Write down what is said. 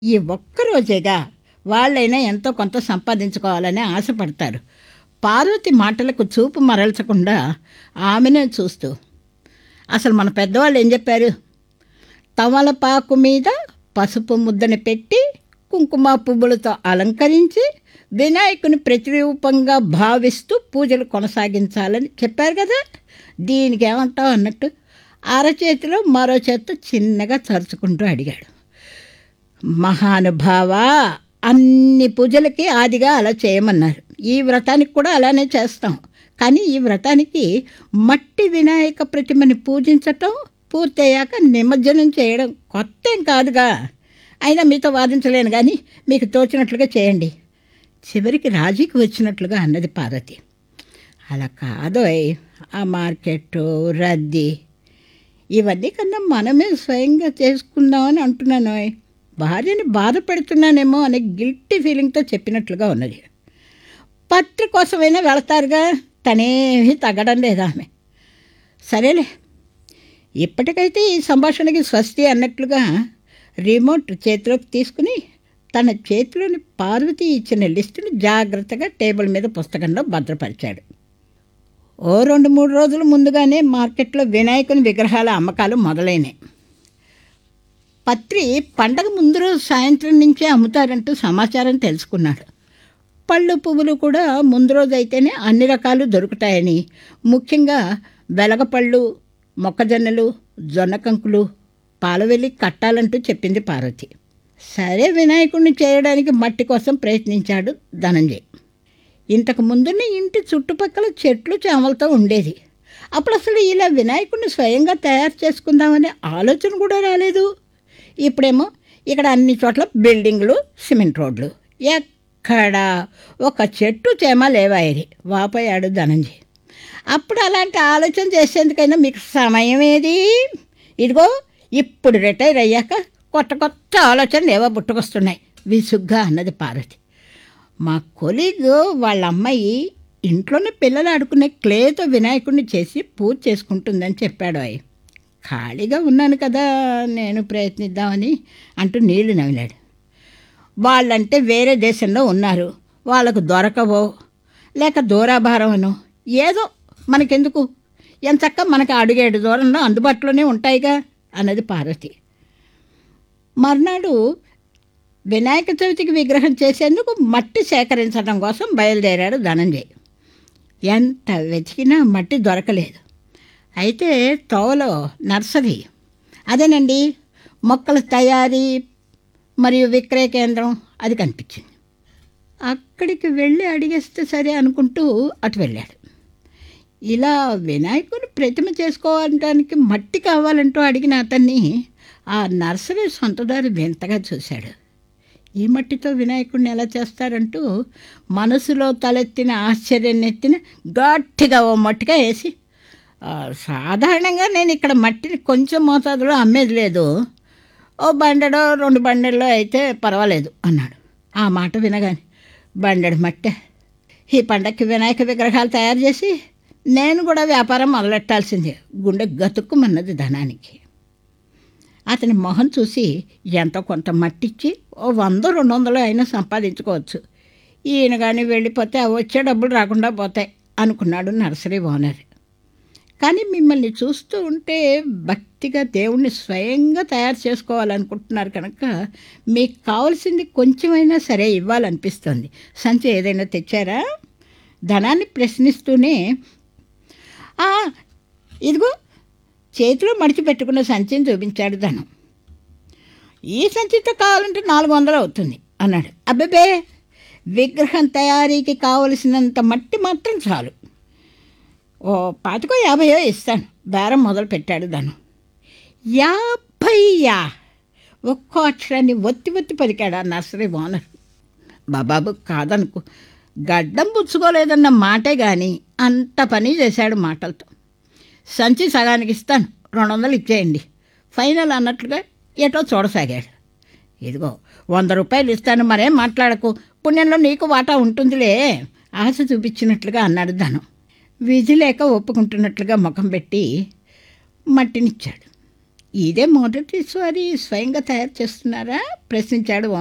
ఈ ఒక్కరోజేగా వాళ్ళైనా ఎంతో కొంత సంపాదించుకోవాలని ఆశపడతారు పార్వతి మాటలకు చూపు మరల్చకుండా ఆమెనే చూస్తూ అసలు మన పెద్దవాళ్ళు ఏం చెప్పారు తమలపాకు మీద పసుపు ముద్దను పెట్టి కుంకుమ పువ్వులతో అలంకరించి వినాయకుని ప్రతిరూపంగా భావిస్తూ పూజలు కొనసాగించాలని చెప్పారు కదా దీనికి ఏమంటావు అన్నట్టు అరచేతిలో మరో చేత్తో చిన్నగా చరుచుకుంటూ అడిగాడు మహానుభావ అన్ని పూజలకి ఆదిగా అలా చేయమన్నారు ఈ వ్రతానికి కూడా అలానే చేస్తాం కానీ ఈ వ్రతానికి మట్టి వినాయక ప్రతిమని పూజించటం పూర్తయ్యాక నిమజ్జనం చేయడం కొత్త ఏం కాదుగా అయినా మీతో వాదించలేను కానీ మీకు తోచినట్లుగా చేయండి చివరికి రాజీకి వచ్చినట్లుగా అన్నది పార్వతి అలా కాదోయ్ ఆ మార్కెట్ రద్దీ ఇవన్నీ కన్నా మనమే స్వయంగా చేసుకుందామని అంటున్నాను భార్యని బాధ పెడుతున్నానేమో అనే గిల్టీ ఫీలింగ్తో చెప్పినట్లుగా ఉన్నది పత్రి కోసమైనా వెళతారుగా తనేమీ తగ్గడం లేదు ఆమె సరేలే ఇప్పటికైతే ఈ సంభాషణకి స్వస్తి అన్నట్లుగా రిమోట్ చేతిలోకి తీసుకుని తన చేతిలోని పార్వతి ఇచ్చిన లిస్టుని జాగ్రత్తగా టేబుల్ మీద పుస్తకంలో భద్రపరిచాడు ఓ రెండు మూడు రోజుల ముందుగానే మార్కెట్లో వినాయకుని విగ్రహాల అమ్మకాలు మొదలైనాయి పత్రి పండగ ముందు రోజు సాయంత్రం నుంచే అమ్ముతారంటూ సమాచారం తెలుసుకున్నాడు పళ్ళు పువ్వులు కూడా ముందు రోజు అయితేనే అన్ని రకాలు దొరుకుతాయని ముఖ్యంగా వెలగపళ్ళు మొక్కజొన్నలు జొన్న కంకులు పాలవెల్లి కట్టాలంటూ చెప్పింది పార్వతి సరే వినాయకుడిని చేయడానికి మట్టి కోసం ప్రయత్నించాడు ధనంజయ్ ఇంతకు ముందున్న ఇంటి చుట్టుపక్కల చెట్లు చేమలతో ఉండేది అప్పుడు అసలు ఇలా వినాయకుడిని స్వయంగా తయారు చేసుకుందామనే ఆలోచన కూడా రాలేదు ఇప్పుడేమో ఇక్కడ అన్ని చోట్ల బిల్డింగ్లు సిమెంట్ రోడ్లు ఎక్కడ ఒక చెట్టు చేమ లేవాయి వాపోయాడు ధనంజయ్ అప్పుడు అలాంటి ఆలోచన చేసేందుకైనా మీకు సమయం ఏది ఇదిగో ఇప్పుడు రిటైర్ అయ్యాక కొత్త కొత్త ఆలోచనలు ఏవో పుట్టుకొస్తున్నాయి విసుగ్గా అన్నది పార్వతి మా కొలీగ్ వాళ్ళ అమ్మాయి ఇంట్లోనే పిల్లలు ఆడుకునే క్లేతో వినాయకుడిని చేసి పూజ చేసుకుంటుందని చెప్పాడు అయ్యి ఖాళీగా ఉన్నాను కదా నేను ప్రయత్నిద్దామని అంటూ నీళ్లు నవ్వినాడు వాళ్ళంటే వేరే దేశంలో ఉన్నారు వాళ్ళకు దొరకవో లేక దూరాభారమనో ఏదో మనకెందుకు ఎంచక్క మనకి అడుగేడు దూరంలో అందుబాటులోనే ఉంటాయిగా అన్నది పార్వతి మర్నాడు వినాయక చవితికి విగ్రహం చేసేందుకు మట్టి సేకరించడం కోసం బయలుదేరాడు ధనంజయ్ ఎంత వెతికినా మట్టి దొరకలేదు అయితే తోవలో నర్సరీ అదేనండి మొక్కల తయారీ మరియు విక్రయ కేంద్రం అది కనిపించింది అక్కడికి వెళ్ళి అడిగేస్తే సరే అనుకుంటూ అటు వెళ్ళాడు ఇలా వినాయకుని ప్రతిమ చేసుకోవడానికి మట్టి కావాలంటూ అడిగిన అతన్ని ఆ నర్సరీ సొంతదారు వింతగా చూశాడు ఈ మట్టితో వినాయకుడిని ఎలా చేస్తారంటూ మనసులో తలెత్తిన ఆశ్చర్యం ఎత్తిన గట్టిగా ఓ మట్టిగా వేసి "ఆ, సాధారణంగా నేను ఇక్కడ మట్టిని కొంచెం మోతాదులో అమ్మేది లేదు ఓ బండెడో రెండు బండెల్లో అయితే పర్వాలేదు అన్నాడు ఆ మాట వినగానే బండెడు మట్టే ఈ పండక్కి వినాయక విగ్రహాలు తయారు చేసి నేను కూడా వ్యాపారం మొదలెట్టాల్సిందే గుండె గతుక్కుమన్నది ధనానికి అతని మొహం చూసి ఎంతో కొంత మట్టిచ్చి ఓ వంద రెండు వందలు అయినా సంపాదించుకోవచ్చు ఈయన కానీ వెళ్ళిపోతే ఆ వచ్చే డబ్బులు రాకుండా పోతాయి అనుకున్నాడు నర్సరీ ఓనర్ కానీ మిమ్మల్ని చూస్తూ ఉంటే భక్తిగా దేవుణ్ణి స్వయంగా తయారు చేసుకోవాలనుకుంటున్నారు కనుక మీకు కావాల్సింది కొంచెమైనా సరే ఇవ్వాలనిపిస్తుంది సంచి ఏదైనా తెచ్చారా ధనాన్ని ప్రశ్నిస్తూనే "ఆ, ఇదిగో చేతిలో మడిచి పెట్టుకున్న సంచిని చూపించాడు ధనం ఈ సంచితో కావాలంటే నాలుగు వందలు అవుతుంది అన్నాడు అబ్బబ్బే విగ్రహం తయారీకి కావలసినంత మట్టి మాత్రం చాలు ఓ పాతికో యాభైయో ఇస్తాను బేరం మొదలు పెట్టాడు ధనం యాభయ్యా ఒక్కో అక్షరాన్ని ఒత్తి ఒత్తి పలికాడు ఆ నర్సరీ ఓనర్ బాబాబు కాదనుకో గడ్డం పుచ్చుకోలేదన్న మాటే కానీ అంత పని చేశాడు మాటలతో సంచి సగానికి ఇస్తాను రెండు వందలు ఇచ్చేయండి ఫైనల్ అన్నట్లుగా ఏటో చూడసాగాడు ఇదిగో వంద రూపాయలు ఇస్తాను మరేం మాట్లాడకు పుణ్యంలో నీకు వాటా ఉంటుందిలే ఆశ చూపించినట్లుగా అన్నాడు ధనం విధి లేక ఒప్పుకుంటున్నట్లుగా ముఖం పెట్టి మట్టినిచ్చాడు ఇదే మొదటిసారి స్వయంగా తయారు చేస్తున్నారా ప్రశ్నించాడు